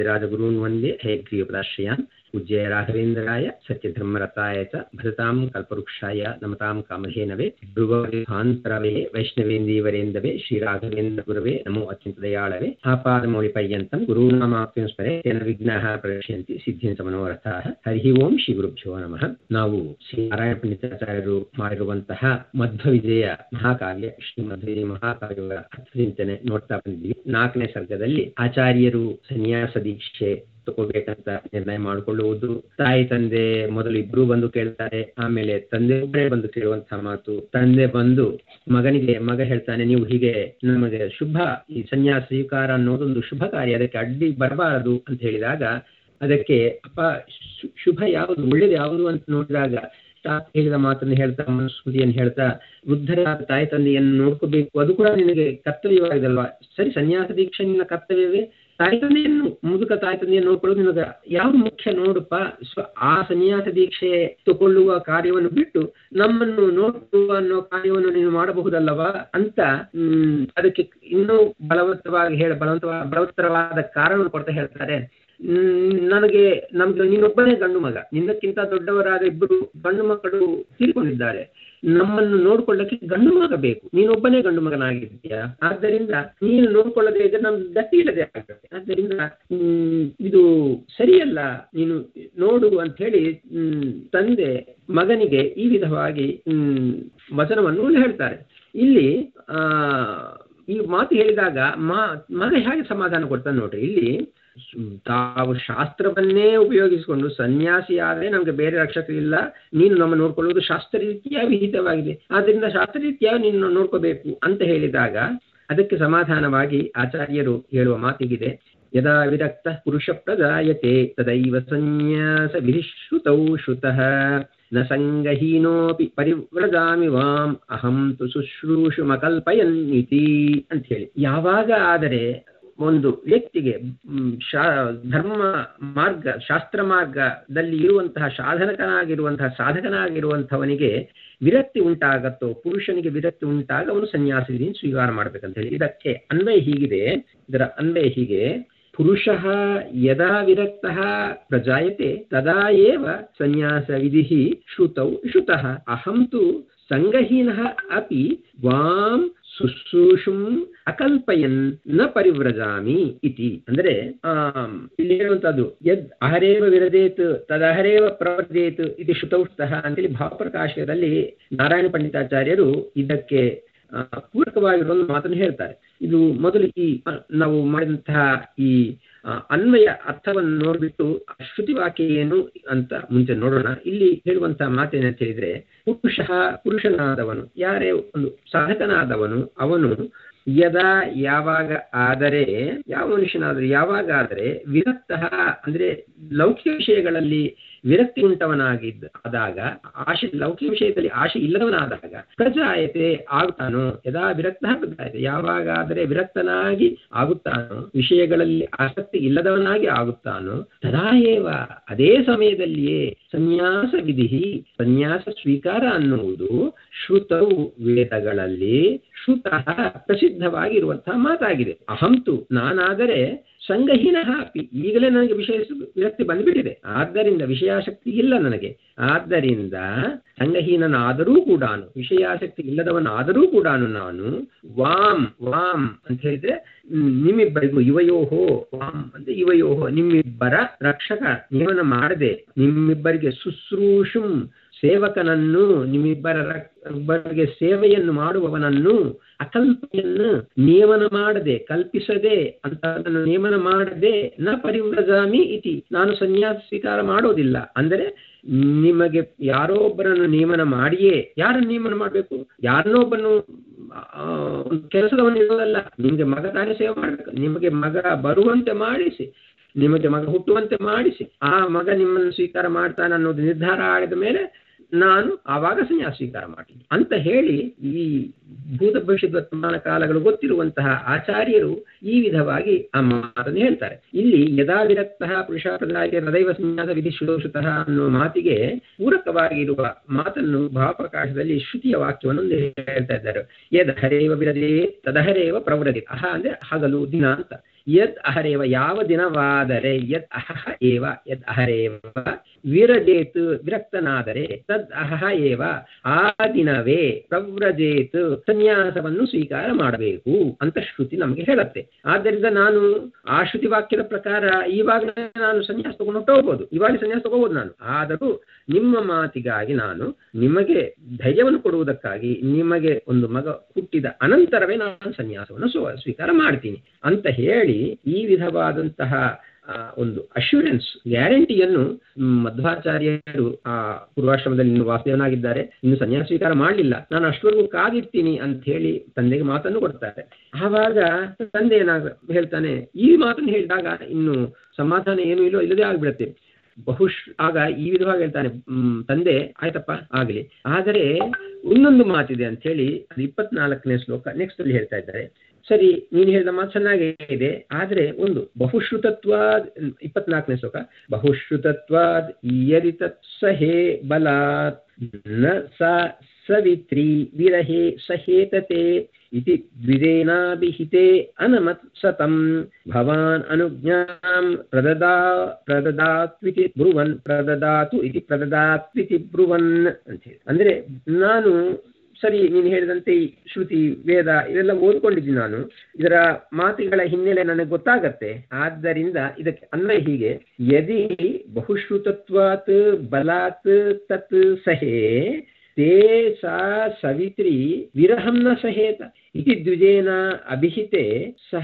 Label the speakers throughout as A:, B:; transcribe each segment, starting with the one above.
A: राजगुरून् वन्दे हयग्रीवपदाश्रयान् पूज्य राघवेन्द्राय सत्यधर्मरताय च भजतां कल्पवृक्षाय नमतां कामधेनवे भृगवहान्तरवे वैष्णवेन्दीवरेन्दवे श्रीराघवेन्द्रगुरवे नमो अत्यन्तदयाळवे आपादमौलिपर्यन्तं गुरूणामाप्तिं स्मरे तेन विघ्नाः प्रदर्शयन्ति ಸಿದ್ಧಿಂತ ಮನೋರಥಾಹ ಹರಿ ಓಂ ಶ್ರೀ ಗುರುಭ್ಯೋ ನಮಃ ನಾವು ಶ್ರೀ ನಾರಾಯಣ ಪಂಡಿತಾಚಾರ್ಯರು ಮಾಡಿರುವಂತಹ ಮಧ್ವ ವಿಜಯ ಮಹಾಕಾವ್ಯ ಶ್ರೀ ಮಧ್ವ ವಿಜಯ ಮಹಾಕಾವ್ಯಗಳ ಚಿಂತನೆ ನೋಡ್ತಾ ಬಂದಿದ್ವಿ ನಾಲ್ಕನೇ ಸರ್ಗದಲ್ಲಿ ಆಚಾರ್ಯರು ಸನ್ಯಾಸ ದೀಕ್ಷೆ ತಗೋಬೇಕಂತ ನಿರ್ಣಯ ಮಾಡಿಕೊಳ್ಳುವುದು ತಾಯಿ ತಂದೆ ಮೊದಲು ಇಬ್ರು ಬಂದು ಕೇಳ್ತಾರೆ ಆಮೇಲೆ ತಂದೆ ಒಬ್ಬರೇ ಬಂದು ಕೇಳುವಂತಹ ಮಾತು ತಂದೆ ಬಂದು ಮಗನಿಗೆ ಮಗ ಹೇಳ್ತಾನೆ ನೀವು ಹೀಗೆ ನಮಗೆ ಶುಭ ಈ ಸನ್ಯಾಸ ಸ್ವೀಕಾರ ಅನ್ನೋದೊಂದು ಶುಭ ಕಾರ್ಯ ಅದಕ್ಕೆ ಅಡ್ಡಿ ಬರಬಾರದು ಅಂತ ಹೇಳಿದಾಗ ಅದಕ್ಕೆ ಅಪ್ಪ ಶುಭ ಯಾವುದು ಒಳ್ಳೇದು ಯಾವುದು ಅಂತ ನೋಡಿದಾಗ ತಾತ ಹೇಳಿದ ಮಾತನ್ನು ಹೇಳ್ತಾ ಮನುಸ್ಮೃತಿಯನ್ನು ಹೇಳ್ತಾ ವೃದ್ಧರ ತಾಯಿ ತಂದೆಯನ್ನು ನೋಡ್ಕೋಬೇಕು ಅದು ಕೂಡ ನಿನಗೆ ಕರ್ತವ್ಯವಾಗಿದೆ ಸರಿ ಸನ್ಯಾಸ ದೀಕ್ಷೆ ನಿನ್ನ ಕರ್ತವ್ಯವೇ ತಾಯಿ ತಂದೆಯನ್ನು ಮುದುಕ ತಾಯಿ ತಂದೆಯನ್ನು ನೋಡ್ಕೊಳ್ಳೋದು ನಿನಗೆ ಯಾವ್ದು ಮುಖ್ಯ ನೋಡಪ್ಪ ಸ್ವ ಆ ಸನ್ಯಾಸ ದೀಕ್ಷೆ ತಗೊಳ್ಳುವ ಕಾರ್ಯವನ್ನು ಬಿಟ್ಟು ನಮ್ಮನ್ನು ನೋಡುವ ಅನ್ನೋ ಕಾರ್ಯವನ್ನು ನೀನು ಮಾಡಬಹುದಲ್ಲವಾ ಅಂತ ಹ್ಮ್ ಅದಕ್ಕೆ ಇನ್ನೂ ಬಲವತ್ತವಾಗಿ ಹೇಳ ಬಲವಂತವಾದ ಬಲವತ್ತರವಾದ ಕಾರಣ ಕೊಡ್ತಾ ಹೇಳ್ತಾರೆ ನನಗೆ ನಮ್ಗೆ ನೀನೊಬ್ಬನೇ ಗಂಡು ಮಗ ನಿನ್ನಕ್ಕಿಂತ ದೊಡ್ಡವರಾದ ಇಬ್ಬರು ಗಂಡು ಮಕ್ಕಳು ತೀರ್ಕೊಂಡಿದ್ದಾರೆ ನಮ್ಮನ್ನು ನೋಡ್ಕೊಳ್ಳಕ್ಕೆ ಗಂಡು ಮಗ ಬೇಕು ನೀನೊಬ್ಬನೇ ಗಂಡು ಮಗನಾಗಿದ್ದೀಯಾ ಆದ್ದರಿಂದ ನೀನು ನೋಡ್ಕೊಳ್ಳದೆ ಇದ್ರೆ ನಮ್ಗೆ ಗತಿ ಇಲ್ಲದೆ ಆಗ್ತದೆ ಆದ್ದರಿಂದ ಇದು ಸರಿಯಲ್ಲ ನೀನು ನೋಡು ಅಂತ ಹೇಳಿ ತಂದೆ ಮಗನಿಗೆ ಈ ವಿಧವಾಗಿ ವಚನವನ್ನು ಹೇಳ್ತಾರೆ ಇಲ್ಲಿ ಆ ಈ ಮಾತು ಹೇಳಿದಾಗ ಮಗ ಹೇಗೆ ಸಮಾಧಾನ ಕೊಡ್ತಾನೆ ನೋಡ್ರಿ ಇಲ್ಲಿ ತಾವು ಶಾಸ್ತ್ರವನ್ನೇ ಉಪಯೋಗಿಸಿಕೊಂಡು ಸನ್ಯಾಸಿ ಆದರೆ ನಮ್ಗೆ ಬೇರೆ ರಕ್ಷಕ ಇಲ್ಲ ನೀನು ನಮ್ಮ ನೋಡ್ಕೊಳ್ಳುವುದು ಶಾಸ್ತ್ರ ರೀತಿಯ ವಿಹಿತವಾಗಿದೆ ಆದ್ರಿಂದ ಶಾಸ್ತ್ರ ರೀತಿಯ ನೀನು ನೋಡ್ಕೋಬೇಕು ಅಂತ ಹೇಳಿದಾಗ ಅದಕ್ಕೆ ಸಮಾಧಾನವಾಗಿ ಆಚಾರ್ಯರು ಹೇಳುವ ಮಾತಿಗಿದೆ ಯದಾ ವಿರಕ್ತ ಪುರುಷ ಪ್ರದಾಯತೆ ತದೈವ ಸನ್ಯಾಸ ವಿಶ್ರುತೌ ಶ್ರುತಃ ನ ಸಂಗಹೀನೋಪಿ ಪರಿವ್ರಜಾಮಿ ವಾಂ ಅಹಂ ತು ಶುಶ್ರೂಷುಮಕಲ್ಪಯನ್ನಿತಿ ಅಂತ ಹೇಳಿ ಯಾವಾಗ ಆದರೆ ಒಂದು ವ್ಯಕ್ತಿಗೆ ಶಾ ಧರ್ಮ ಮಾರ್ಗ ಶಾಸ್ತ್ರ ಮಾರ್ಗದಲ್ಲಿ ಇರುವಂತಹ ಸಾಧನಕನಾಗಿರುವಂತಹ ಸಾಧಕನಾಗಿರುವಂಥವನಿಗೆ ವಿರಕ್ತಿ ಉಂಟಾಗತ್ತೋ ಪುರುಷನಿಗೆ ವಿರಕ್ತಿ ಉಂಟಾಗ ಅವನು ಸನ್ಯಾಸಿ ಸ್ವೀಕಾರ ಮಾಡ್ಬೇಕಂತ ಹೇಳಿ ಇದಕ್ಕೆ ಅನ್ವಯ ಹೀಗಿದೆ ಇದರ ಅನ್ವಯ ಹೀಗೆ ಪುರುಷ ಯದಾ ವಿರಕ್ತ ಪ್ರಜಾಯತೆ ತದಾ ಏವ ಸನ್ಯಾಸ ವಿಧಿ ಶ್ರುತೌ ಶ್ರುತಃ ಅಹಂ ತು ಸಂಗಹೀನ ಅಪಿ ವಾಂ ಶುಶ್ರೂಷುಂ ಅಕಲ್ಪಯನ್ ನ ಪರಿವ್ರಜಾಮಿ ಇತಿ ಅಂದ್ರೆ ಇಲ್ಲಿ ಹೇಳುವಂತದ್ದು ಯದ್ ಅಹರೇವ ವಿರದೇತ್ ತದಹರೇವ ಪ್ರವರ್ದೇತ್ ಇದು ಶ್ರುತೌಸ್ತಃ ಅಂತೇಳಿ ಭಾವಪ್ರಕಾಶದಲ್ಲಿ ನಾರಾಯಣ ಪಂಡಿತಾಚಾರ್ಯರು ಇದಕ್ಕೆ ಪೂರಕವಾಗಿರುವ ಒಂದು ಮಾತನ್ನು ಹೇಳ್ತಾರೆ ಇದು ಮೊದಲು ಈ ನಾವು ಮಾಡಿದಂತಹ ಈ ಅನ್ವಯ ಅರ್ಥವನ್ನು ನೋಡ್ಬಿಟ್ಟು ಶ್ರುತಿ ವಾಕ್ಯ ಏನು ಅಂತ ಮುಂಚೆ ನೋಡೋಣ ಇಲ್ಲಿ ಹೇಳುವಂತಹ ಮಾತೇನಂತ ಹೇಳಿದ್ರೆ ಪುರುಷ ಪುರುಷನಾದವನು ಯಾರೇ ಒಂದು ಸಾಧಕನಾದವನು ಅವನು ಯದಾ ಯಾವಾಗ ಆದರೆ ಯಾವ ಮನುಷ್ಯನಾದರೂ ಯಾವಾಗ ಆದರೆ ವಿರಕ್ತ ಅಂದ್ರೆ ಲೌಕಿಕ ವಿಷಯಗಳಲ್ಲಿ ವಿರಕ್ತಿ ಉಂಟವನಾಗಿದ್ದ ಆದಾಗ ಆಶೆ ಲೌಕಿಕ ವಿಷಯದಲ್ಲಿ ಆಶೆ ಇಲ್ಲದವನಾದಾಗ ಪ್ರಜಾಯತೆ ಆಗುತ್ತಾನೋ ಯದಾ ವಿರಕ್ತ ಪ್ರಜಾಯತೆ ಯಾವಾಗಾದರೆ ವಿರಕ್ತನಾಗಿ ಆಗುತ್ತಾನೋ ವಿಷಯಗಳಲ್ಲಿ ಆಸಕ್ತಿ ಇಲ್ಲದವನಾಗಿ ಆಗುತ್ತಾನೋ ತದಾ ಏವ ಅದೇ ಸಮಯದಲ್ಲಿಯೇ ಸನ್ಯಾಸ ವಿಧಿ ಸನ್ಯಾಸ ಸ್ವೀಕಾರ ಅನ್ನುವುದು ಶ್ರುತೌ ವೇದಗಳಲ್ಲಿ ಶ್ರುತಃ ಪ್ರಸಿದ್ಧವಾಗಿರುವಂತಹ ಮಾತಾಗಿದೆ ಅಹಂತು ನಾನಾದರೆ ಸಂಗಹೀನ ಅಪಿ ಈಗಲೇ ನನಗೆ ವಿಷಯ ವಿರಕ್ತಿ ಬಂದುಬಿಟ್ಟಿದೆ ಆದ್ದರಿಂದ ವಿಷಯಾಸಕ್ತಿ ಇಲ್ಲ ನನಗೆ ಆದ್ದರಿಂದ ಸಂಗಹೀನನಾದರೂ ಕೂಡ ವಿಷಯಾಸಕ್ತಿ ಇಲ್ಲದವನಾದರೂ ಕೂಡ ನಾನು ವಾಮ್ ವಾಮ್ ಅಂತ ಹೇಳಿದ್ರೆ ನಿಮ್ಮಿಬ್ಬರಿಗೂ ಯುವಯೋಹೋ ವಾಮ್ ಅಂತ ಯುವಯೋಹೋ ನಿಮ್ಮಿಬ್ಬರ ರಕ್ಷಕ ನಿಯಮನ ಮಾಡದೆ ನಿಮ್ಮಿಬ್ಬರಿಗೆ ಶುಶ್ರೂಷುಂ ಸೇವಕನನ್ನು ನಿಮ್ಮಿಬ್ಬರ ಒಬ್ಬರಿಗೆ ಸೇವೆಯನ್ನು ಮಾಡುವವನನ್ನು ಅಕಲ್ಪೆಯನ್ನು ನಿಯಮನ ಮಾಡದೆ ಕಲ್ಪಿಸದೆ ಅಂತ ಅದನ್ನು ನಿಯಮನ ಮಾಡದೆ ನ ಪರಿವ್ರಜಾಮಿ ಇತಿ ನಾನು ಸನ್ಯಾಸ ಸ್ವೀಕಾರ ಮಾಡೋದಿಲ್ಲ ಅಂದರೆ ನಿಮಗೆ ಯಾರೋ ಒಬ್ಬರನ್ನು ನಿಯಮನ ಮಾಡಿಯೇ ಯಾರನ್ನು ನಿಯಮನ ಮಾಡಬೇಕು ಯಾರನ್ನೊಬ್ಬನು ಕೆಲಸದವನು ಇರೋದಲ್ಲ ನಿಮಗೆ ಮಗ ತಾನೇ ಸೇವೆ ಮಾಡಬೇಕು ನಿಮಗೆ ಮಗ ಬರುವಂತೆ ಮಾಡಿಸಿ ನಿಮಗೆ ಮಗ ಹುಟ್ಟುವಂತೆ ಮಾಡಿಸಿ ಆ ಮಗ ನಿಮ್ಮನ್ನು ಸ್ವೀಕಾರ ಮಾಡ್ತಾನೆ ಅನ್ನೋದು ನಿರ್ಧಾರ ಆಡಿದ ಮೇಲೆ ನಾನು ಆವಾಗ ಸನ್ಯಾಸ ಸ್ವೀಕಾರ ಮಾಡ್ತೀನಿ ಅಂತ ಹೇಳಿ ಈ ಭೂತ ಭವಿಷ್ಯದ ವರ್ತಮಾನ ಕಾಲಗಳು ಗೊತ್ತಿರುವಂತಹ ಆಚಾರ್ಯರು ಈ ವಿಧವಾಗಿ ಆ ಮಾತನ್ನು ಹೇಳ್ತಾರೆ ಇಲ್ಲಿ ಯದಾ ವಿರಕ್ತ ಪುರುಷ ಪ್ರದಾಯ ಹೃದಯ ಸನ್ಯಾಸ ವಿಧಿ ಶ್ರೋಷತಃ ಅನ್ನುವ ಮಾತಿಗೆ ಪೂರಕವಾಗಿರುವ ಮಾತನ್ನು ಭಾವಪ್ರಕಾಶದಲ್ಲಿ ಶ್ರುತಿಯ ವಾಕ್ಯವನ್ನು ಹೇಳ್ತಾ ಇದ್ದಾರೆ ಯದ್ ಹರೇವ ವಿರದೇ ತದಹರೇವ ಪ್ರವೃದಿ ಅಹ ಅಂದ್ರೆ ಹಗಲು ದಿನ ಅಂತ ಯದ್ ಅಹರೇವ ಯಾವ ದಿನವಾದರೆ ಯದ್ ಅಹಹ ಏವ ಯದ್ ಅಹರೇವ ವಿರಜೇತ್ ವಿರಕ್ತನಾದರೆ ತದ್ ಅಹಹ ಏವ ಆ ದಿನವೇ ಪ್ರವ್ರಜೇತ್ ಸನ್ಯಾಸವನ್ನು ಸ್ವೀಕಾರ ಮಾಡಬೇಕು ಅಂತ ಶ್ರುತಿ ನಮಗೆ ಹೇಳುತ್ತೆ ಆದ್ದರಿಂದ ನಾನು ಆ ಶ್ರುತಿ ವಾಕ್ಯದ ಪ್ರಕಾರ ಇವಾಗ ನಾನು ಸನ್ಯಾಸ ತಗೊಂಡು ಹೊಟ್ಟೋಗ್ಬೋದು ಇವಾಗ ಸನ್ಯಾಸ ತಗೋಬಹುದು ನಾನು ಆದರೂ ನಿಮ್ಮ ಮಾತಿಗಾಗಿ ನಾನು ನಿಮಗೆ ಧೈರ್ಯವನ್ನು ಕೊಡುವುದಕ್ಕಾಗಿ ನಿಮಗೆ ಒಂದು ಮಗ ಹುಟ್ಟಿದ ಅನಂತರವೇ ನಾನು ಸನ್ಯಾಸವನ್ನು ಸ್ವ- ಸ್ವೀಕಾರ ಮಾಡ್ತೀನಿ ಅಂತ ಹೇಳಿ ಈ ವಿಧವಾದಂತಹ ಆ, ಒಂದು ಅಶ್ಯೂರೆನ್ಸ್ ಗ್ಯಾರಂಟಿಯನ್ನು ಮ್, ಮಧ್ವಾಚಾರ್ಯರು ಆ ಪೂರ್ವಾಶ್ರಮದಲ್ಲಿ ಇನ್ನು ವಾಸುದೇವನಾಗಿದ್ದಾರೆ ಇನ್ನು ಸನ್ಯಾಸ ಸ್ವೀಕಾರ ಮಾಡಲಿಲ್ಲ ನಾನು ಅಷ್ಟವರೆಗೂ ಕಾದಿರ್ತೀನಿ ಅಂತ ಹೇಳಿ ತಂದೆಗೆ ಮಾತನ್ನು ಕೊಡ್ತಾರೆ ಆವಾಗ ತಂದೆ ಏನಾಗ ಹೇಳ್ತಾನೆ ಈ ಮಾತನ್ನು ಹೇಳಿದಾಗ ಇನ್ನು ಸಮಾಧಾನ ಏನೂ ಇಲ್ಲೋ ಇಲ್ಲದೆ ಆಗ್ಬಿಡತ್ತೆ ಬಹುಶ್ ಆಗ ಈ ವಿಧವಾಗಿ ಹೇಳ್ತಾನೆ ಮ್, ತಂದೆ ಆಯ್ತಪ್ಪ ಆಗಲಿ ಆದರೆ ಇನ್ನೊಂದು ಮಾತಿದೆ ಅಂತ ಹೇಳಿ ಅದು ಇಪ್ಪತ್ನಾಲ್ಕನೇ ಶ್ಲೋಕ ನೆಕ್ಸ್ಟ್ ಅಲ್ಲಿ ಹೇಳ್ತಾ ಇದ್ದಾರೆ ಸರಿ ನೀನು ಹೇಳಿದ ಮಾತು ಚೆನ್ನಾಗೇ ಇದೆ ಆದರೆ ಒಂದು ಬಹುಶ್ರುತತ್ವಾದ್ ಇಪ್ಪತ್ನಾಲ್ಕನೇ ಶ್ಲೋಕ ಬಹುಶ್ರುತತ್ವಾದ್ ಯದಿ ತತ್ ಸಹೇ ಬಲಾತ್ ನ ಸ ಸವಿತ್ರಿ ವಿರಹೇ ಸಹೇತತೆ ಇತಿ ದ್ವಿಜೇನಾಭಿಹಿತೆ ಅನಮತ್ ಸತಂ ಭವಾನ್ ಅನುಜ್ಞಾಂ ಪ್ರದದಾ ಪ್ರದದಾತ್ವಿತಿ ಬ್ರುವನ್ ಪ್ರದದಾತು ಇತಿ ಪ್ರದದಾತ್ವಿತಿ ಬ್ರುವನ್ ಅಂತ ಹೇಳಿ ಅಂದ್ರೆ ನಾನು ಸರಿ ನೀನು ಹೇಳಿದಂತೆ ಈ ಶ್ರುತಿ ವೇದ ಇವೆಲ್ಲ ಓದ್ಕೊಂಡಿದ್ದೀನಿ ನಾನು ಇದರ ಮಾತುಗಳ ಹಿನ್ನೆಲೆ ನನಗೆ ಗೊತ್ತಾಗತ್ತೆ ಆದ್ದರಿಂದ ಇದಕ್ಕೆ ಅನ್ವಯ ಹೀಗೆ ಯದಿ ಬಹುಶ್ರುತತ್ವಾತ್ ಬಲಾತ್ ತತ್ ಸಹೇ ತೇ ಸಾ ಸವಿತ್ರಿ ವಿರಹಂ ನ ಸಹೇತ ಇತಿ ದ್ವಿಜೇನ ಅಭಿಹಿತೆ ಸಹ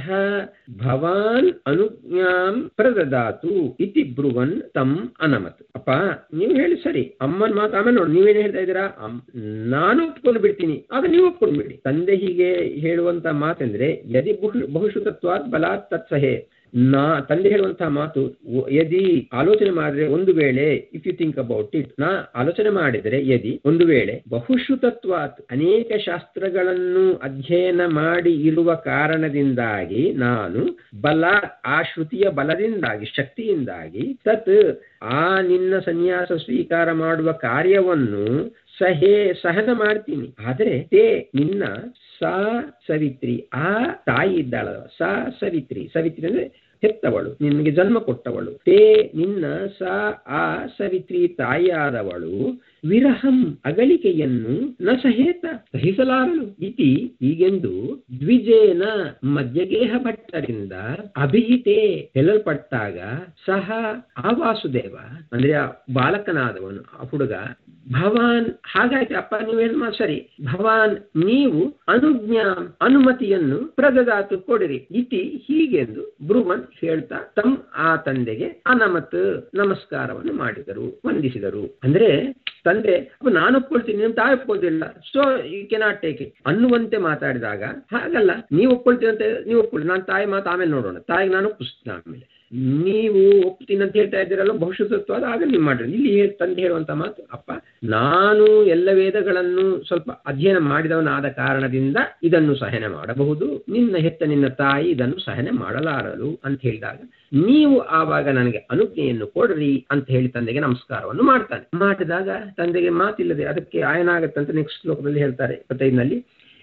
A: ಭವಾನ್ ಅನುಜ್ಞಾಂ ಪ್ರದದಾತು ಇತಿ ಬ್ರುವನ್ ತಮ್ ಅನಮತ್ ಅಪ್ಪ ನೀವು ಹೇಳಿ ಸರಿ ಅಮ್ಮನ ಮಾತು ಆಮೇಲೆ ನೋಡಿ ನೀವೇನು ಹೇಳ್ತಾ ಇದ್ದೀರಾ ಅಮ್- ನಾನು ಒಪ್ಕೊಂಡು ಬಿಡ್ತೀನಿ ಆಗ ನೀವು ಒಪ್ಕೊಂಡು ಬಿಡಿ ತಂದೆ ಹೀಗೆ ಹೇಳುವಂತ ಮಾತೆಂದ್ರೆ ಯದಿ ಬಹು ಬಹುಶ್ರುತತ್ವಾತ್ ಬಲಾತ್ ತತ್ಸಹೇ ನಾ ತಂದೆ ಹೇಳುವಂತಹ ಮಾತು ಒ- ಯದಿ ಆಲೋಚನೆ ಮಾಡಿದ್ರೆ ಒಂದು ವೇಳೆ if you think about it ನಾ ಆಲೋಚನೆ ಮಾಡಿದರೆ ಯದಿ ಒಂದು ವೇಳೆ ಬಹುಶ್ರುತತ್ವಾತ್ ಅನೇಕ ಶಾಸ್ತ್ರಗಳನ್ನು ಅಧ್ಯಯನ ಮಾಡಿ ಇರುವ ಕಾರಣದಿಂದಾಗಿ ನಾನು ಬಲ ಆ ಶ್ರುತಿಯ ಬಲದಿಂದಾಗಿ ಶಕ್ತಿಯಿಂದಾಗಿ ತತ್ ಆ ನಿನ್ನ ಸನ್ಯಾಸ ಸ್ವೀಕಾರ ಮಾಡುವ ಕಾರ್ಯವನ್ನು ಸಹೇ ಸಹನ ಮಾಡ್ತೀನಿ ಆದರೆ ತೇ ನಿನ್ನ ಸಾ ಸವಿತ್ರಿ ಆ ತಾಯಿ ಇದ್ದಾಳಲ್ಲ ಸಾ ಸವಿತ್ರಿ ಸವಿತ್ರಿ ಅಂದ್ರೆ ಹೆತ್ತವಳು ನಿನಗೆ ಜನ್ಮ ಕೊಟ್ಟವಳು ತೇ ನಿನ್ನ ಸಾ ಆ ಸವಿತ್ರಿ ತಾಯಿಯಾದವಳು ವಿರಹಂ ಅಗಲಿಕೆಯನ್ನು ನ ಸಹೇತ ಸಹಿಸಲಾರಳು ಇತಿ ಹೀಗೆಂದು ದ್ವಿಜೇನ ಮಧ್ಯಗೇಹ ಭಟ್ಟರಿಂದ ಅಭಿಹಿತೆ ಹೇಳಲ್ಪಟ್ಟಾಗ ಸಹ ಆ ವಾಸುದೇವ ಅಂದ್ರೆ ಆ ಬಾಲಕನಾದವನು ಆ ಹುಡುಗ ಭವಾನ್ ಹಾಗಾಯ್ತು ಅಪ್ಪ ನೀವು ಹೇಳಿದ ಮಾತು ಸರಿ ಭವಾನ್ ನೀವು ಅನುಜ್ಞಾ ಅನುಮತಿಯನ್ನು ಪ್ರದದಾತು ಕೊಡಿರಿ ಇತಿ ಹೀಗೆಂದು ಬ್ರುವನ್ ಹೇಳ್ತಾ ತಮ್ ಆ ತಂದೆಗೆ ಅನಮತ್ ನಮಸ್ಕಾರವನ್ನು ಮಾಡಿದರು ವಂದಿಸಿದರು ಅಂದ್ರೆ ತಂದೆ ಅಪ್ಪ ನಾನು ಒಪ್ಕೊಳ್ತೀನಿ ನಿಮ್ಮ ತಾಯಿ ಒಪ್ಕೊಳ್ತಿಲ್ಲ so you cannot take it ಅನ್ನುವಂತೆ ಮಾತಾಡಿದಾಗ ಹಾಗಲ್ಲ ನೀವು ಒಪ್ಕೊಳ್ತೀನಿ ಅಂತ ನೀವು ಒಪ್ಕೊಳ್ಳಿ ನಾನು ತಾಯಿ ಮಾತು ಆಮೇಲೆ ನೋಡೋಣ ತಾಯಿಗೆ ನಾನು ಒಪ್ಪಿಸ್ತೀನಿ ಆಮೇಲೆ ನೀವು ಒಪ್ತೀನಿ ಅಂತ ಹೇಳ್ತಾ ಇದ್ದೀರಲ್ಲ ಭವಿಷ್ಯತ್ವ ಅದು ಆಗ ನೀವು ಮಾಡ್ರಿ ಇಲ್ಲಿ ಹೇಳ್- ತಂದೆ ಹೇಳುವಂತ ಮಾತು ಅಪ್ಪ ನಾನು ಎಲ್ಲ ವೇದಗಳನ್ನು ಸ್ವಲ್ಪ ಅಧ್ಯಯನ ಮಾಡಿದವನಾದ ಕಾರಣದಿಂದ ಇದನ್ನು ಸಹನೆ ಮಾಡಬಹುದು ನಿನ್ನ ಹೆತ್ತ ನಿನ್ನ ತಾಯಿ ಇದನ್ನು ಸಹನೆ ಮಾಡಲಾರಳು ಅಂತ ಹೇಳಿದಾಗ ನೀವು ಆವಾಗ ನನಗೆ ಅನುಜ್ಞೆಯನ್ನು ಕೊಡ್ರಿ ಅಂತ ಹೇಳಿ ತಂದೆಗೆ ನಮಸ್ಕಾರವನ್ನು ಮಾಡ್ತಾನೆ ಮಾಡಿದಾಗ ತಂದೆಗೆ ಮಾತಿಲ್ಲದೆ ಅದಕ್ಕೆ ಆಯನಾಗತ್ತಂತ ನೆಕ್ಸ್ಟ್ ಶ್ಲೋಕದಲ್ಲಿ ಹೇಳ್ತಾರೆ ಇಪ್ಪತ್ತೈದನಲ್ಲಿ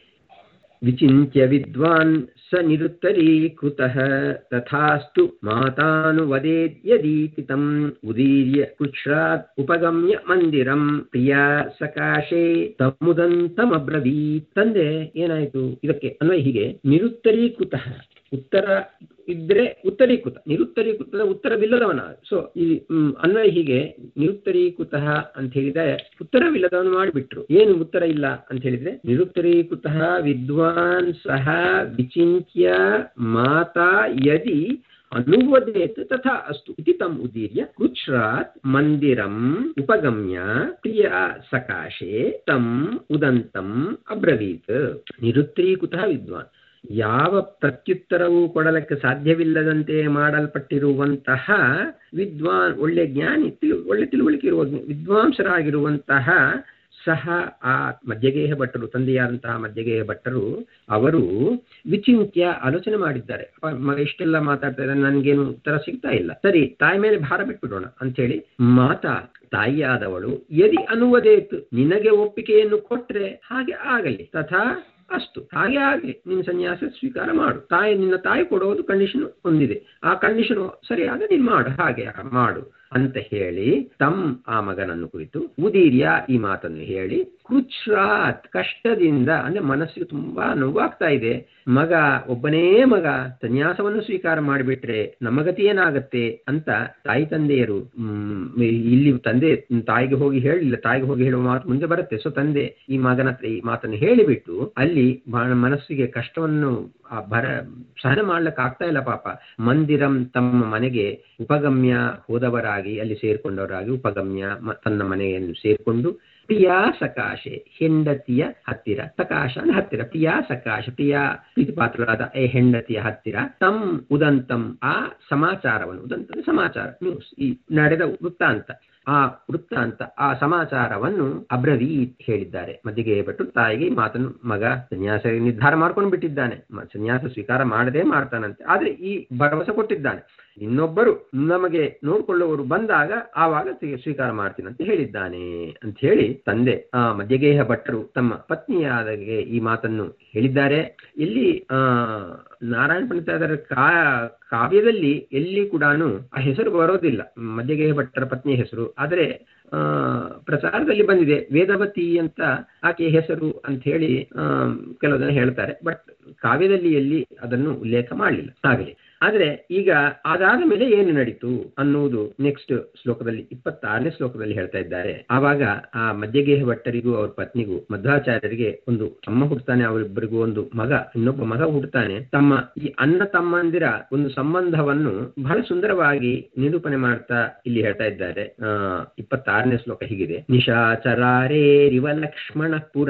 A: ವಿಚಿಂತ್ಯ ವಿದ್ವಾನ್ ಸ ನಿರುತ್ತರೀಕೃತಃ ತಥಾಸ್ತು ಮಾತಾನುವದೇದ್ಯದೀತಿ ತಂ ಉದೀರ್ಯ ಕೃಚ್ರಾತ್ ಉಪಗಮ್ಯ ಮಂದಿರಂ ಪ್ರಿಯ ಸಕಾಶೆ ತಮ್ಮುದಂತಮಬ್ರವೀತ್ ತಂದೆ ಏನಾಯಿತು ಇದಕ್ಕೆ ಅನ್ವಯ ಹೀಗೆ ನಿರುತ್ತರೀಕೃತಃ ಉತ್ತರ ಇದ್ರೆ ಉತ್ತರೀಕೃತ ನಿರುತ್ತರೀಕೃತದ ಉತ್ತರವಿಲ್ಲದವನ ಸೊ ಈ ಮ್, ಅನ್ವಯ ಹೀಗೆ ನಿರುತ್ತರೀಕೃತ ಅಂತ ಹೇಳಿದ್ರೆ ಉತ್ತರವಿಲ್ಲದವನು ಮಾಡಿಬಿಟ್ರು ಏನು ಉತ್ತರ ಇಲ್ಲ ಅಂತ ಹೇಳಿದ್ರೆ ನಿರುತ್ತರೀಕೃತ ವಿದ್ವಾನ್ ಸಹ ವಿಚಿಂತ್ಯ ಮಾತಾ ಯದಿ ಅನುವದೇತ್ ತಥಾ ಅಸ್ತು ಇತಿ ತಮ್ ಉದೀರ್ಯ ಕೃಚ್ರಾತ್ ಮಂದಿರಂ ಉಪಗಮ್ಯ ಪ್ರಿಯ ಸಕಾಶೆ ತಮ್ ಉದಂತಂ ಅಬ್ರವೀತ್ ನಿರುತ್ತರೀಕೃತ ವಿದ್ವಾನ್ ಯಾವ ಪ್ರತ್ಯುತ್ತರವೂ ಕೊಡಲಕ್ಕೆ ಸಾಧ್ಯವಿಲ್ಲದಂತೆ ಮಾಡಲ್ಪಟ್ಟಿರುವಂತಹ ವಿದ್ವಾನ್ ಒಳ್ಳೆ ಜ್ಞಾನಿ ತಿಳು ಒಳ್ಳೆ ತಿಳುವಳಿಕೆ ಇರುವ ವಿದ್ವಾಂಸರಾಗಿರುವಂತಹ ಸಹ ಆ ಮಧ್ಯಗೇಹ ಭಟ್ಟರು ತಂದೆಯಾದಂತಹ ಮಧ್ಯಗೇಹ ಭಟ್ಟರು ಅವರು ವಿಚಿಂತ್ಯ ಆಲೋಚನೆ ಮಾಡಿದ್ದಾರೆ ಅಪ್ಪ ಮಗ ಇಷ್ಟೆಲ್ಲ ಮಾತಾಡ್ತಾ ಇದ್ದಾನೆ ನನಗೇನು ಉತ್ತರ ಸಿಗ್ತಾ ಇಲ್ಲ ಸರಿ ತಾಯಿ ಮೇಲೆ ಭಾರ ಬಿಟ್ಬಿಡೋಣ ಅಂತೇಳಿ ಮಾತಾ ತಾಯಿಯಾದವಳು ಯದಿ ಅನುವದೇತು ನಿನಗೆ ಒಪ್ಪಿಗೆಯನ್ನು ಕೊಟ್ರೆ ಹಾಗೆ ಆಗಲಿ ತಥಾ ಅಷ್ಟು ಹಾಗೆ ಆಗಲಿ ನೀನು ಸನ್ಯಾಸ ಸ್ವೀಕಾರ ಮಾಡು ತಾಯಿ ನಿನ್ನ ತಾಯಿ ಕೊಡೋದು ಕಂಡೀಷನ್ ಒಂದಿದೆ ಆ ಕಂಡೀಷನ್ ಸರಿಯಾದ ನೀನು ಮಾಡು ಹಾಗೆ ಮಾಡು ಅಂತ ಹೇಳಿ ತಮ್ ಆ ಮಗನನ್ನು ಕುರಿತು ಉದೀರ್ಯ ಈ ಮಾತನ್ನು ಹೇಳಿ ಕೃಚ್ರಾತ್ ಕಷ್ಟದಿಂದ ಅಂದ್ರೆ ಮನಸ್ಸಿಗೆ ತುಂಬಾ ನೋವಾಗ್ತಾ ಇದೆ ಮಗ ಒಬ್ಬನೇ ಮಗ ಸನ್ಯಾಸವನ್ನು ಸ್ವೀಕಾರ ಮಾಡಿಬಿಟ್ರೆ ನಮ್ಮ ಗತಿ ಏನಾಗತ್ತೆ ಅಂತ ತಾಯಿ ತಂದೆಯರು ಹ್ಮ್ ಇಲ್ಲಿ ತಂದೆ ತಾಯಿಗೆ ಹೋಗಿ ಹೇಳಿಲ್ಲ ತಾಯಿಗೆ ಹೋಗಿ ಹೇಳುವ ಮಾತು ಮುಂದೆ ಬರುತ್ತೆ ಸೊ ತಂದೆ ಈ ಮಗನ ಹತ್ರ ಈ ಮಾತನ್ನು ಹೇಳಿಬಿಟ್ಟು ಅಲ್ಲಿ ಬಹಳ ಮನಸ್ಸಿಗೆ ಕಷ್ಟವನ್ನು ಆ ಬರ ಸಹನ ಮಾಡ್ಲಿಕ್ಕೆ ಆಗ್ತಾ ಇಲ್ಲ ಪಾಪ ಮಂದಿರಂ ತಮ್ಮ ಮನೆಗೆ ಉಪಗಮ್ಯ ಹೋದವರಾಗಿ ಅಲ್ಲಿ ಸೇರ್ಕೊಂಡವರಾಗಿ ಉಪಗಮ್ಯ ಮ- ತನ್ನ ಮನೆಯನ್ನು ಸೇರ್ಕೊಂಡು ಪ್ರಿಯಾ ಸಕಾಶೆ ಹೆಂಡತಿಯ ಹತ್ತಿರ ಸಕಾಶ ಅಂದ್ರೆ ಹತ್ತಿರ ಪ್ರಿಯಾ ಸಕಾಶ ಪ್ರಿಯಾ ಪ್ರೀತಿಪಾತ್ರರಾದ ಈ ಹೆಂಡತಿಯ ಹತ್ತಿರ ತಮ್ ಉದಂತಂ ಆ ಸಮಾಚಾರವನ್ನು ಉದಂತ ಅಂದ್ರೆ ಸಮಾಚಾರ ನ್ಯೂಸ್ ಈ ನಡೆದ ವೃತ್ತಾಂತ ಆ ವೃತ್ತಾಂತ ಆ ಸಮಾಚಾರವನ್ನು ಅಬ್ರವೀತ್ ಹೇಳಿದ್ದಾರೆ ಮದ್ದಿಗೆ ಭಟ್ರು ತಾಯಿಗೆ ಈ ಮಾತನ್ನು ಮಗ ಸನ್ಯಾಸ ನಿರ್ಧಾರ ಮಾಡ್ಕೊಂಡು ಬಿಟ್ಟಿದ್ದಾನೆ ಮ- ಸನ್ಯಾಸ ಸ್ವೀಕಾರ ಮಾಡದೇ ಮಾಡ್ತಾನಂತೆ ಆದ್ರೆ ಈ ಭರವಸೆ ಕೊಟ್ಟಿದ್ದಾನೆ ಇನ್ನೊಬ್ಬರು ನಮಗೆ ನೋಡ್ಕೊಳ್ಳುವವರು ಬಂದಾಗ ಆವಾಗ ಸ್ವೀ- ಸ್ವೀಕಾರ ಮಾಡ್ತೀನಂತ ಹೇಳಿದ್ದಾನೆ ಅಂತ ಹೇಳಿ ತಂದೆ ಆ ಮಧ್ಯಗೇಹ ಭಟ್ಟರು ತಮ್ಮ ಪತ್ನಿಯಾದಗೆ ಈ ಮಾತನ್ನು ಹೇಳಿದ್ದಾರೆ ಇಲ್ಲಿ ಆ ನಾರಾಯಣ ಪಂಡಿತಾದರ ಕಾ ಕಾವ್ಯದಲ್ಲಿ ಎಲ್ಲಿ ಕೂಡ ಆ ಹೆಸರು ಬರೋದಿಲ್ಲ ಮಧ್ಯಗೇಹ ಭಟ್ಟರ ಪತ್ನಿಯ ಹೆಸರು ಆದರೆ ಆ ಪ್ರಚಾರದಲ್ಲಿ ಬಂದಿದೆ ವೇದವತಿ ಅಂತ ಆಕೆಯ ಹೆಸರು ಅಂತ ಹೇಳಿ ಆ ಕೆಲವು ಜನ ಹೇಳ್ತಾರೆ ಬಟ್ ಕಾವ್ಯದಲ್ಲಿ ಎಲ್ಲಿ ಅದನ್ನು ಉಲ್ಲೇಖ ಮಾಡಲಿಲ್ಲ ಆಗಲಿ ಆದರೆ ಈಗ ಅದಾದ ಮೇಲೆ ಏನು ನಡೀತು ಅನ್ನುವುದು ನೆಕ್ಸ್ಟ್ ಶ್ಲೋಕದಲ್ಲಿ ಇಪ್ಪತ್ತಾರನೇ ಶ್ಲೋಕದಲ್ಲಿ ಹೇಳ್ತಾ ಇದ್ದಾರೆ ಆವಾಗ ಆ ಮಧ್ಯಗೇಹ ಭಟ್ಟರಿಗೂ ಅವ್ರ ಪತ್ನಿಗೂ ಮಧ್ವಾಚಾರ್ಯರಿಗೆ ಒಂದು ತಮ್ಮ ಹುಡ್ತಾನೆ ಅವರಿಬ್ಬರಿಗೂ ಒಂದು ಮಗ ಇನ್ನೊಬ್ಬ ಮಗ ಹುಡ್ತಾನೆ ತಮ್ಮ ಈ ಅಣ್ಣ ತಮ್ಮಂದಿರ ಒಂದು ಸಂಬಂಧವನ್ನು ಬಹಳ ಸುಂದರವಾಗಿ ನಿರೂಪಣೆ ಮಾಡ್ತಾ ಇಲ್ಲಿ ಹೇಳ್ತಾ ಇದ್ದಾರೆ ಆ ಇಪ್ಪತ್ತಾರನೇ ಶ್ಲೋಕ ಹೀಗಿದೆ ನಿಶಾಚರಾರೇರಿವ ಲಕ್ಷ್ಮಣ ಪುರ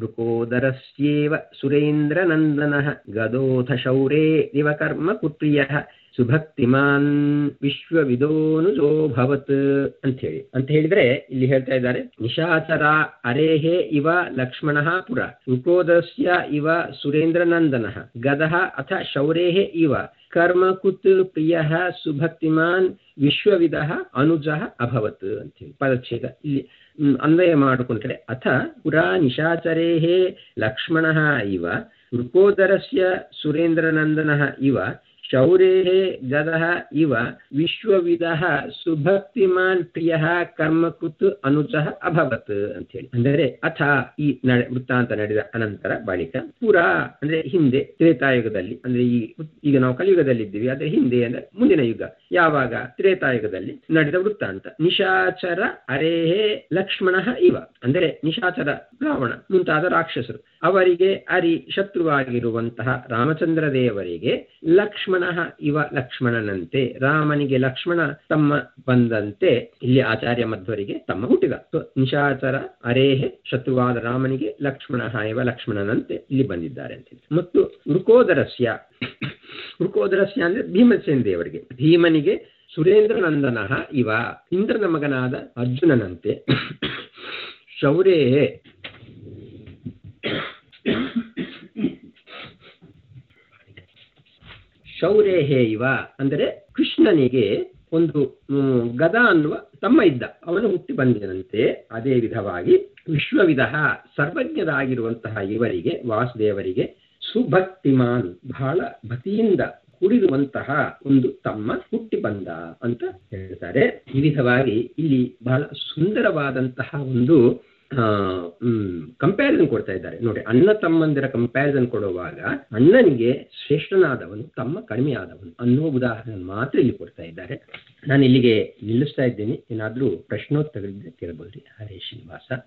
A: ಋಕೋದರಸ್ಯೇವ ಸುರೇಂದ್ರ ನಂದನ ಗದೋಥ ಶೌರೇ ಇವ ಕರ್ಮ ಕುಪ್ರಿಯ ಸುಭಕ್ತಿಮಾನ್ ವಿಶ್ವವಿದೋನುಜೋ ಭವತ್ ಅಂತ ಹೇಳಿ ಅಂತ ಹೇಳಿದ್ರೆ ಇಲ್ಲಿ ಹೇಳ್ತಾ ಇದ್ದಾರೆ ನಿಶಾಚರ ಅರೇಹೇ ಇವ ಲಕ್ಷ್ಮಣ ಪುರ ಋಕೋದಸ್ಯ ಇವ ಸುರೇಂದ್ರ ನಂದನ ಗದಃ ಅಥ ಶೌರೇಹೇ ಇವ ಕರ್ಮಕುತ್ ಪ್ರಿಯ ಸುಭಕ್ತಿಮಾನ್ ವಿಶ್ವವಿದ ಅನುಜ ಅಭವತ್ ಅಂತ ಹೇಳಿ ಪದಚ್ಛೇದ ಇಲ್ಲಿ ಹ್ಮ್, ಅನ್ವಯ ಮಾಡಿಕೊಂಡ್ರೆ ಅಥ ಪುರಾ ನಿಶಾಚರೇಹೇ ಲಕ್ಷ್ಮಣ ಇವ ಋಕೋದರಸ್ಯ ಸುರೇಂದ್ರನಂದನ ಇವ ಶೌರೇಃ ಗದಃ ಇವ ವಿಶ್ವವಿದಃ ಸುಭಕ್ತಿಮಾನ್ ಪ್ರಿಯ ಕರ್ಮಕೃತ್ ಅನುಜಃ ಅಭವತ್ ಅಂತ ಹೇಳಿ ಅಂದರೆ ಅಥ ಈ ನಡೆ ವೃತ್ತಾಂತ ನಡೆದ ಅನಂತರ ಬಳಿಕ ಪುರಾ ಅಂದ್ರೆ ಹಿಂದೆ ತ್ರೇತಾಯುಗದಲ್ಲಿ ಅಂದ್ರೆ ಈ ಈಗ ನಾವು ಕಲಿಯುಗದಲ್ಲಿ ಇದ್ದೀವಿ ಅದೇ ಹಿಂದೆ ಅಂದ್ರೆ ಮುಂದಿನ ಯುಗ ಯಾವಾಗ ತ್ರೇತಾಯುಗದಲ್ಲಿ ನಡೆದ ವೃತ್ತಾಂತ ನಿಶಾಚರ ಅರೇಹೇ ಲಕ್ಷ್ಮಣ ಇವ ಅಂದರೆ ನಿಶಾಚರ ರಾವಣ ಮುಂತಾದ ರಾಕ್ಷಸರು ಅವರಿಗೆ ಅರಿ ಶತ್ರುವಾಗಿರುವಂತಹ ರಾಮಚಂದ್ರ ದೇವರಿಗೆ ಲಕ್ಷ್ಮಣ ಇವ ಲಕ್ಷ್ಮಣನಂತೆ ರಾಮನಿಗೆ ಲಕ್ಷ್ಮಣ ತಮ್ಮ ಬಂದಂತೆ ಇಲ್ಲಿ ಆಚಾರ್ಯ ಮಧ್ವರಿಗೆ ತಮ್ಮ ಹುಟ್ಟಿದ ಸೊ ನಿಶಾಚರ ಅರೇಹೆ ಶತ್ರುವಾದ ರಾಮನಿಗೆ ಲಕ್ಷ್ಮಣ ಇವ ಲಕ್ಷ್ಮಣನಂತೆ ಇಲ್ಲಿ ಬಂದಿದ್ದಾರೆ ಅಂತ ಹೇಳಿ. ಮತ್ತು ವೃಕೋದರಸ್ಯ ವೃಕೋದರಸ್ಯ ಅಂದ್ರೆ ಭೀಮಸೇನ ದೇವರಿಗೆ ಭೀಮನಿಗೆ ಸುರೇಂದ್ರನಂದನ ಇವ ಇಂದ್ರನ ಮಗನಾದ ಅರ್ಜುನನಂತೆ ಶೌರೇ ಶೌರೇಹೇ ಇವ ಅಂದರೆ ಕೃಷ್ಣನಿಗೆ ಒಂದು ಹ್ಮ್, ಗದ ಅನ್ನುವ ತಮ್ಮ ಇದ್ದ ಅವನು ಹುಟ್ಟಿ ಬಂದಿದಂತೆ ಅದೇ ವಿಧವಾಗಿ ವಿಶ್ವವಿಧ ಸರ್ವಜ್ಞರಾಗಿರುವಂತಹ ಇವರಿಗೆ ವಾಸುದೇವರಿಗೆ ಸುಭಕ್ತಿಮಾನ್ ಬಹಳ ಭಕ್ತಿಯಿಂದ ಕೂಡಿರುವಂತಹ ಒಂದು ತಮ್ಮ ಹುಟ್ಟಿ ಬಂದ ಅಂತ ಹೇಳ್ತಾರೆ ಈ ವಿಧವಾಗಿ ಇಲ್ಲಿ ಬಹಳ ಸುಂದರವಾದಂತಹ ಒಂದು ಕಂಪ್ಯಾರಿಸನ್ ಕೊಡ್ತಾ ಇದ್ದಾರೆ ನೋಡಿ ಅಣ್ಣ ತಮ್ಮಂದಿರ ಕಂಪ್ಯಾರಿಸನ್ ಕೊಡುವಾಗ ಅಣ್ಣನಿಗೆ ಶ್ರೇಷ್ಠನಾದವನು ತಮ್ಮ ಕಡಿಮೆ ಆದವನು ಅನ್ನೋ ಉದಾಹರಣೆ ಮಾತ್ರ ಇಲ್ಲಿ ಕೊಡ್ತಾ ಇದ್ದಾರೆ ನಾನು ಇಲ್ಲಿಗೆ ನಿಲ್ಲಿಸ್ತಾ ಇದ್ದೀನಿ ಏನಾದರೂ ಪ್ರಶ್ನೋತ್ತರಗಳಿದ್ರೆ ಕೇಳಬಹುದ್ರಿ ಹರೇ ಶ್ರೀನಿವಾಸ